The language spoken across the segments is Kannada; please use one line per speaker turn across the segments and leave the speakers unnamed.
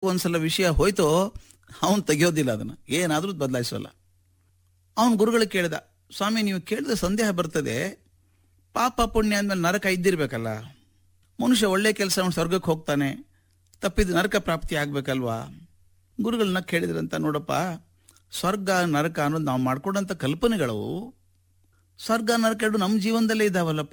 ಒಂದ್ಸಲ ವಿಷಯ ಹೋಯ್ತೋ ಅವನು ತೆಗಿಯೋದಿಲ್ಲ ಅದನ್ನು ಏನಾದರೂ ಬದಲಾಯಿಸೋಲ್ಲ ಅವನು ಗುರುಗಳಿಗೆ ಕೇಳಿದ ಸ್ವಾಮಿ ನೀವು ಕೇಳಿದ ಸಂದೇಹ ಬರ್ತದೆ ಪಾಪ ಪುಣ್ಯ ಅಂದಮೇಲೆ ನರಕ ಇದ್ದಿರ್ಬೇಕಲ್ಲ ಮನುಷ್ಯ ಒಳ್ಳೆ ಕೆಲಸ ಅವ್ನು ಸ್ವರ್ಗಕ್ಕೆ ಹೋಗ್ತಾನೆ ತಪ್ಪಿದ ನರಕ ಪ್ರಾಪ್ತಿ ಆಗ್ಬೇಕಲ್ವಾ ಗುರುಗಳನ್ನ ಕೇಳಿದ್ರಂತ ನೋಡಪ್ಪ ಸ್ವರ್ಗ ನರಕ ಅನ್ನೋದು ನಾವು ಮಾಡ್ಕೊಂಡಂಥ ಕಲ್ಪನೆಗಳವು ಸ್ವರ್ಗ ನರಕ ಎರಡು ನಮ್ಮ ಜೀವನದಲ್ಲೇ ಇದಾವಲ್ಲಪ್ಪ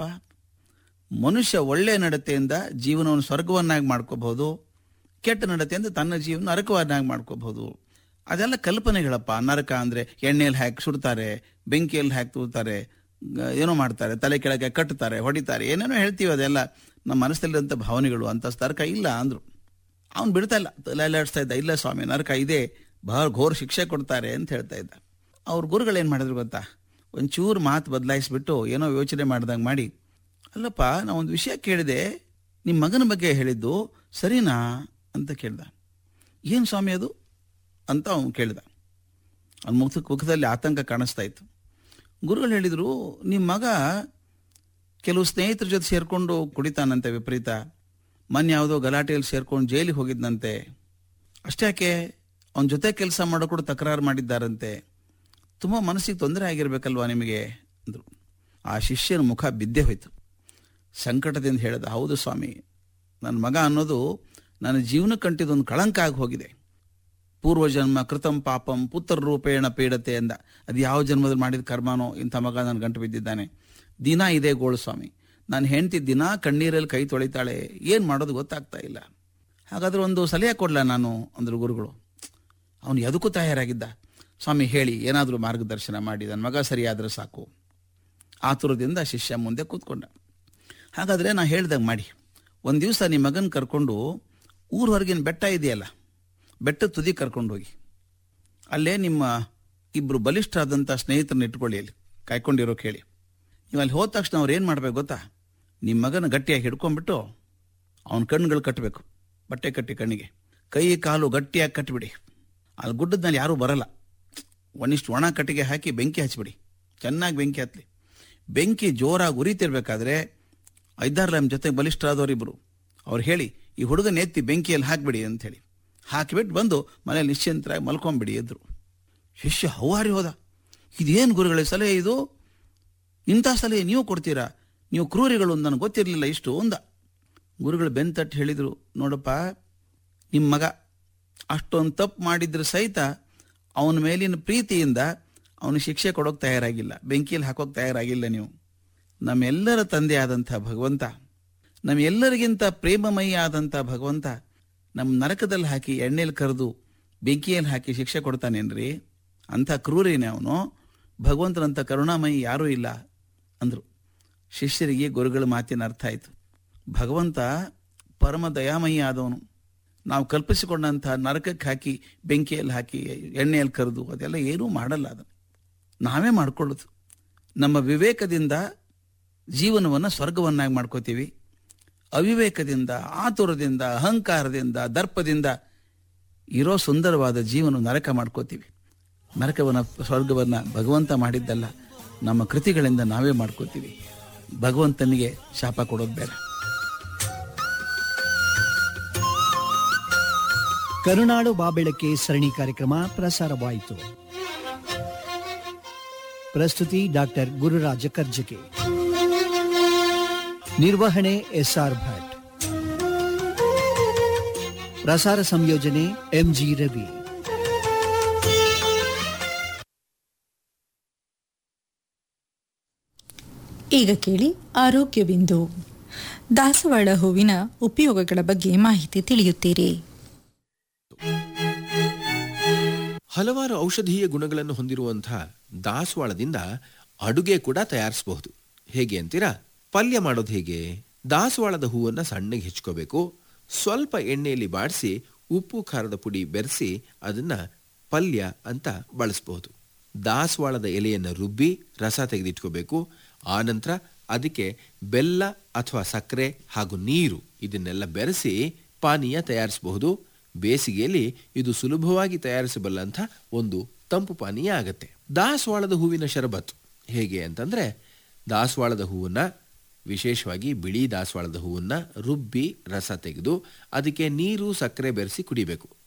ಮನುಷ್ಯ ಒಳ್ಳೆ ನಡತೆಯಿಂದ ಜೀವನವನ್ನು ಸ್ವರ್ಗವನ್ನಾಗಿ ಮಾಡ್ಕೋಬಹುದು ಕೆಟ್ಟ ನಡತೆಯಿಂದ ತನ್ನ ಜೀವನ ನರಕವನ್ನಾಗಿ ಮಾಡ್ಕೋಬಹುದು ಅದೆಲ್ಲ ಕಲ್ಪನೆಗಳಪ್ಪ ನರಕ ಅಂದ್ರೆ ಎಣ್ಣೆಯಲ್ಲಿ ಹಾಕಿ ಸುಡ್ತಾರೆ ಬೆಂಕಿಯಲ್ಲಿ ಹಾಕಿ ತೂತಾರೆ ಗ- ಏನೋ ಮಾಡ್ತಾರೆ ತಲೆ ಕೆಳಗೆ ಕಟ್ಟುತ್ತಾರೆ ಹೊಡಿತಾರೆ ಏನೇನೋ ಹೇಳ್ತೀವಿ ಅದೆಲ್ಲ ನಮ್ಮ ಮನಸ್ಸಲ್ಲಿರುವಂಥ ಭಾವನೆಗಳು ಅಂತ ನರಕ ಇಲ್ಲ ಅಂದ್ರು ಅವ್ನು ಬಿಡ್ತಾ ಇಲ್ಲ ತಲೆ ಅಲ್ಲಾಡಿಸ್ತಾ ಇದ್ದ ಇಲ್ಲ ಸ್ವಾಮಿ ನರಕ ಇದೆ ಬಹಳ ಘೋರ ಶಿಕ್ಷೆ ಕೊಡ್ತಾರೆ ಅಂತ ಹೇಳ್ತಾ ಇದ್ದ ಅವ್ರ ಗುರುಗಳು ಏನು ಮಾಡಿದ್ರು ಗೊತ್ತಾ ಒಂಚೂರು ಮಾತು ಬದಲಾಯಿಸ್ಬಿಟ್ಟು ಏನೋ ಯೋಚನೆ ಮಾಡ್ದಂಗೆ ಮಾಡಿ ಅಲ್ಲಪ್ಪ ನಾ ಒಂದು ವಿಷಯ ಕೇಳಿದೆ ನಿಮ್ಮ ಮಗನ ಬಗ್ಗೆ ಹೇಳಿದ್ದು ಸರಿನಾ ಅಂತ ಕೇಳ್ದ ಏನು ಸ್ವಾಮಿ ಅದು ಅಂತ ಅವನು ಕೇಳಿದ ಅವ್ನ ಮುಖ ಮುಖದಲ್ಲಿ ಆತಂಕ ಕಾಣಿಸ್ತಾ ಇತ್ತು ಗುರುಗಳು ಹೇಳಿದರು ನಿಮ್ಮ ಮಗ ಕೆಲವು ಸ್ನೇಹಿತರ ಜೊತೆ ಸೇರಿಕೊಂಡು ಕುಡಿತಾನಂತೆ ವಿಪರೀತ ಮೊನ್ನೆ ಯಾವುದೋ ಗಲಾಟೆಯಲ್ಲಿ ಸೇರ್ಕೊಂಡು ಜೈಲಿಗೆ ಹೋಗಿದ್ನಂತೆ ಅಷ್ಟ್ಯಾಕೆ ಅವನ ಜೊತೆ ಕೆಲಸ ಮಾಡೋ ಕೂಡ ತಕರಾರು ಮಾಡಿದ್ದಾರಂತೆ ತುಂಬ ಮನಸ್ಸಿಗೆ ತೊಂದರೆ ಆಗಿರ್ಬೇಕಲ್ವಾ ನಿಮಗೆ ಅಂದರು ಆ ಶಿಷ್ಯನ ಮುಖ ಬಿದ್ದೇ ಹೋಯ್ತು ಸಂಕಟದಿಂದ ಹೇಳಿದ ಹೌದು ಸ್ವಾಮಿ ನನ್ನ ಮಗ ಅನ್ನೋದು ನನ್ನ ಜೀವನಕ್ಕಂಟಿದೊಂದು ಕಳಂಕ ಆಗಿ ಹೋಗಿದೆ ಪೂರ್ವಜನ್ಮ ಕೃತಂ ಪಾಪಂ ಪುತ್ರ ರೂಪೇಣ ಪೀಡತೆ ಎಂದ ಅದು ಯಾವ ಜನ್ಮದಲ್ಲಿ ಮಾಡಿದ ಕರ್ಮನೋ ಇಂಥ ಮಗ ನನ್ನ ಗಂಟು ಬಿದ್ದಿದ್ದಾನೆ ದಿನ ಇದೇ ಗೋಳು ಸ್ವಾಮಿ ನಾನು ಹೆಂಡತಿ ದಿನ ಕಣ್ಣೀರಲ್ಲಿ ಕೈ ತೊಳಿತಾಳೆ ಏನು ಮಾಡೋದು ಗೊತ್ತಾಗ್ತಾ ಇಲ್ಲ ಹಾಗಾದ್ರೆ ಒಂದು ಸಲಹೆ ಕೊಡ್ಲ ನಾನು ಅಂದ್ರು ಗುರುಗಳು ಅವನು ಎದಕ್ಕೂ ತಯಾರಾಗಿದ್ದ ಸ್ವಾಮಿ ಹೇಳಿ ಏನಾದರೂ ಮಾರ್ಗದರ್ಶನ ಮಾಡಿ ನನ್ನ ಮಗ ಸರಿಯಾದ್ರೆ ಸಾಕು ಆತುರದಿಂದ ಶಿಷ್ಯ ಮುಂದೆ ಕೂತ್ಕೊಂಡ ಹಾಗಾದರೆ ನಾ ಹೇಳ್ದಂಗೆ ಮಾಡಿ ಒಂದು ದಿವಸ ನಿಮ್ಮ ಮಗನ ಕರ್ಕೊಂಡು ಊರ ಹೊರಗಿನ ಬೆಟ್ಟ ಇದೆಯಲ್ಲ ಬೆಟ್ಟದ ತುದಿ ಕರ್ಕೊಂಡು ಹೋಗಿ ಅಲ್ಲೇ ನಿಮ್ಮ ಇಬ್ಬರು ಬಲಿಷ್ಠರಾದಂಥ ಸ್ನೇಹಿತರನ್ನ ಇಟ್ಕೊಳ್ಳಿ ಅಲ್ಲಿ ಕಾಯ್ಕೊಂಡಿರೋ ಕೇಳಿ ನೀವು ಅಲ್ಲಿ ಹೋದ ತಕ್ಷಣ ಅವ್ರು ಏನು ಮಾಡ್ಬೇಕು ಗೊತ್ತಾ ನಿಮ್ಮ ಮಗನ ಗಟ್ಟಿಯಾಗಿ ಹಿಡ್ಕೊಂಡ್ಬಿಟ್ಟು ಅವನ ಕಣ್ಣುಗಳು ಕಟ್ಟಬೇಕು ಬಟ್ಟೆ ಕಟ್ಟಿ ಕಣ್ಣಿಗೆ ಕೈ ಕಾಲು ಗಟ್ಟಿಯಾಗಿ ಕಟ್ಟಿಬಿಡಿ ಅಲ್ಲಿ ಗುಡ್ಡದ ಮೇಲೆ ಯಾರೂ ಬರಲ್ಲ ಒಂದಿಷ್ಟು ಒಣ ಕಟ್ಟಿಗೆ ಹಾಕಿ ಬೆಂಕಿ ಹಚ್ಬಿಡಿ ಚೆನ್ನಾಗಿ ಬೆಂಕಿ ಹತ್ತಲಿ ಬೆಂಕಿ ಜೋರಾಗಿ ಉರಿತಿರ್ಬೇಕಾದ್ರೆ ಐದಾರು ನಮ್ಮ ಜೊತೆ ಬಲಿಷ್ಠರಾದವರಿಬ್ಬರು ಅವ್ರು ಹೇಳಿ ಈ ಹುಡುಗನ ಎತ್ತಿ ಬೆಂಕಿಯಲ್ಲಿ ಹಾಕ್ಬಿಡಿ ಅಂತ ಹೇಳಿ ಹಾಕಿಬಿಟ್ಟು ಬಂದು ಮನೇಲಿ ನಿಶ್ಚಿಂತರಾಗಿ ಮಲ್ಕೊಂಬಿಡಿ ಎದ್ರು ಶಿಷ್ಯ ಹೌಹಾರಿ ಹೋದ ಇದೇನು ಗುರುಗಳೇ ಸಲಹೆ ಇದು ಇಂಥ ಸಲಹೆ ನೀವು ಕೊಡ್ತೀರಾ ನೀವು ಕ್ರೂರಿಗಳು ಅಂತ ನನಗೆ ಗೊತ್ತಿರಲಿಲ್ಲ ಇಷ್ಟು ಒಂದ ಗುರುಗಳು ಬೆಂತಟ್ಟು ಹೇಳಿದರು ನೋಡಪ್ಪ ನಿಮ್ಮ ಮಗ ಅಷ್ಟೊಂದು ತಪ್ಪು ಮಾಡಿದ್ರೆ ಸಹಿತ ಅವನ ಮೇಲಿನ ಪ್ರೀತಿಯಿಂದ ಅವನು ಶಿಕ್ಷೆ ಕೊಡೋಕೆ ತಯಾರಾಗಿಲ್ಲ ಬೆಂಕಿಯಲ್ಲಿ ಹಾಕೋಕೆ ತಯಾರಾಗಿಲ್ಲ ನೀವು ನಮ್ಮೆಲ್ಲರ ತಂದೆ ಆದಂಥ ಭಗವಂತ ನಮ್ಮೆಲ್ಲರಿಗಿಂತ ಪ್ರೇಮಮಯಿ ಆದಂಥ ಭಗವಂತ ನಮ್ಮ ನರಕದಲ್ಲಿ ಹಾಕಿ ಎಣ್ಣೆಲಿ ಕರೆದು ಬೆಂಕಿಯಲ್ಲಿ ಹಾಕಿ ಶಿಕ್ಷೆ ಕೊಡ್ತಾನೇನ್ರಿ ಅಂಥ ಕ್ರೂರಿನೇ ಅವನು ಭಗವಂತನಂಥ ಕರುಣಾಮಯಿ ಯಾರೂ ಇಲ್ಲ ಅಂದರು ಶಿಷ್ಯರಿಗೆ ಗುರುಗಳ ಮಾತಿನ ಅರ್ಥ ಆಯಿತು ಭಗವಂತ ಪರಮ ದಯಾಮಯಿ ಆದವನು ನಾವು ಕಲ್ಪಿಸಿಕೊಂಡಂಥ ನರಕಕ್ಕೆ ಹಾಕಿ ಬೆಂಕಿಯಲ್ಲಿ ಹಾಕಿ ಎಣ್ಣೆಯಲ್ಲಿ ಕರೆದು ಅದೆಲ್ಲ ಏನೂ ಮಾಡಲ್ಲ ಅದನ್ನು ನಾವೇ ಮಾಡ್ಕೊಳ್ಳೋದು ನಮ್ಮ ವಿವೇಕದಿಂದ ಜೀವನವನ್ನು ಸ್ವರ್ಗವನ್ನಾಗಿ ಮಾಡ್ಕೋತೀವಿ ಅವಿವೇಕದಿಂದ ಆತುರದಿಂದ ಅಹಂಕಾರದಿಂದ ದರ್ಪದಿಂದ ಇರೋ ಸುಂದರವಾದ ಜೀವನ ನರಕ ಮಾಡ್ಕೋತೀವಿ ನರಕವನ್ನು ಸ್ವರ್ಗವನ್ನು ಭಗವಂತ ಮಾಡಿದ್ದಲ್ಲ ನಮ್ಮ ಕೃತಿಗಳಿಂದ ನಾವೇ ಮಾಡ್ಕೋತೀವಿ ಭಗವಂತನಿಗೆ ಶಾಪ ಕೊಡೋದು ಬೇಡ
ಕರುನಾಡು ಬಾಬೆಳಕೆ ಸರಣಿ ಕಾರ್ಯಕ್ರಮ ಪ್ರಸಾರವಾಯಿತು ಪ್ರಸ್ತುತಿ ಡಾಕ್ಟರ್ ಗುರುರಾಜ ಕರ್ಜಕೆ ನಿರ್ವಹಣೆ ಎಸ್ಆರ್ ಭಟ್ ಪ್ರಸಾರ ಸಂಯೋಜನೆ ಎಂಜಿ ರವಿ
ಈಗ ಕೇಳಿ ಆರೋಗ್ಯ ಬಿಂದು ದಾಸವಾಳ ಹೂವಿನ ಉಪಯೋಗಗಳ ಬಗ್ಗೆ ಮಾಹಿತಿ ತಿಳಿಯುತ್ತೀರಿ
ಹಲವಾರು ಔಷಧೀಯ ಗುಣಗಳನ್ನು ಹೊಂದಿರುವಂತಹ ದಾಸವಾಳದಿಂದ ಅಡುಗೆ ಕೂಡ ತಯಾರಿಸಬಹುದು ಹೇಗೆ ಅಂತೀರಾ ಪಲ್ಯ ಮಾಡೋದು ಹೇಗೆ ದಾಸವಾಳದ ಹೂವನ್ನ ಸಣ್ಣಗೆ ಹೆಚ್ಕೋಬೇಕು ಸ್ವಲ್ಪ ಎಣ್ಣೆಯಲ್ಲಿ ಬಾಡಿಸಿ ಉಪ್ಪು ಖಾರದ ಪುಡಿ ಬೆರೆಸಿ ಅದನ್ನ ಪಲ್ಯ ಅಂತ ಬಳಸಬಹುದು ದಾಸವಾಳದ ಎಲೆಯನ್ನು ರುಬ್ಬಿ ರಸ ತೆಗೆದಿಟ್ಕೋಬೇಕು ಆನಂತರ ಅದಕ್ಕೆ ಬೆಲ್ಲ ಅಥವಾ ಸಕ್ಕರೆ ಹಾಗೂ ನೀರು ಇದನ್ನೆಲ್ಲ ಬೆರೆಸಿ ಪಾನೀಯ ತಯಾರಿಸಬಹುದು ಬೇಸಿಗೆಯಲ್ಲಿ ಇದು ಸುಲಭವಾಗಿ ತಯಾರಿಸಬಲ್ಲಂಥ ಒಂದು ತಂಪು ಪಾನೀಯ ಆಗತ್ತೆ ದಾಸವಾಳದ ಹೂವಿನ ಶರಬತ್ ಹೇಗೆ ಅಂತಂದ್ರೆ ದಾಸವಾಳದ ಹೂವನ್ನ ವಿಶೇಷವಾಗಿ ಬಿಳಿ ದಾಸವಾಳದ ಹೂವನ್ನ ರುಬ್ಬಿ ರಸ ತೆಗೆದು ಅದಕ್ಕೆ ನೀರು ಸಕ್ಕರೆ ಬೆರೆಸಿ ಕುಡಿಬೇಕು